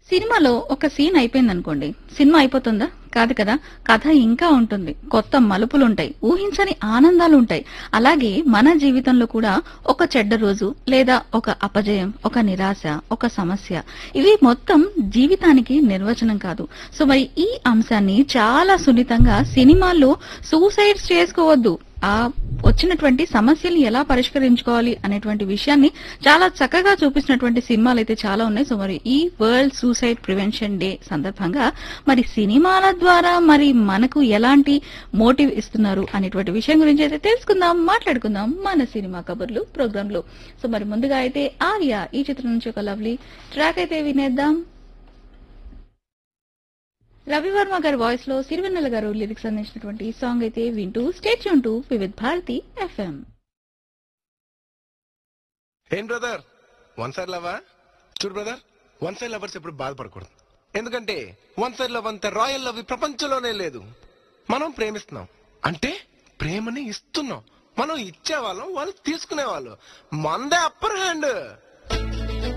సినిమాలో ఒక సీన్ అయిపోయింది అనుకోండి సినిమా అయిపోతుందా కాదు కదా కథ ఇంకా ఉంటుంది కొత్త మలుపులుంటాయి ఊహించని ఆనందాలుంటాయి అలాగే మన జీవితంలో కూడా ఒక చెడ్డ రోజు లేదా ఒక అపజయం ఒక నిరాశ ఒక సమస్య ఇవి మొత్తం జీవితానికి నిర్వచనం కాదు సో మరి ఈ అంశాన్ని చాలా సున్నితంగా సినిమాల్లో సూసైడ్స్ చేసుకోవద్దు ఆ వచ్చినటువంటి సమస్యల్ని ఎలా పరిష్కరించుకోవాలి అనేటువంటి విషయాన్ని చాలా చక్కగా చూపించినటువంటి సినిమాలు అయితే చాలా ఉన్నాయి సో మరి ఈ వరల్డ్ సూసైడ్ ప్రివెన్షన్ డే సందర్భంగా మరి సినిమాల ద్వారా మరి మనకు ఎలాంటి మోటివ్ ఇస్తున్నారు అనేటువంటి విషయం గురించి అయితే తెలుసుకుందాం మాట్లాడుకుందాం మన సినిమా కబుర్లు ప్రోగ్రామ్ లో సో మరి ముందుగా అయితే ఆర్య ఈ చిత్రం నుంచి ఒక లవ్లీ ట్రాక్ అయితే వినేద్దాం రవివర్మ గారి వాయిస్ లో సిరివెన్నెల గారు లిరిక్స్ అందించినటువంటి ఈ సాంగ్ అయితే వింటూ state to Vividh Bharati FM ఏం బ్రదర్ వన్ సైడ్ లవా చూడు బ్రదర్ వన్ సైడ్ లవర్స్ ఎప్పుడు బాధపడకూడదు ఎందుకంటే వన్ సైడ్ లవ్ అంత రాయల్ లవ్ ఈ ప్రపంచంలోనే లేదు మనం ప్రేమిస్తున్నాం అంటే ప్రేమని ఇస్తున్నాం మనం ఇచ్చేవాళ్ళం వాళ్ళు తీసుకునేవాళ్ళు మందే అప్పర్ హ్యాండ్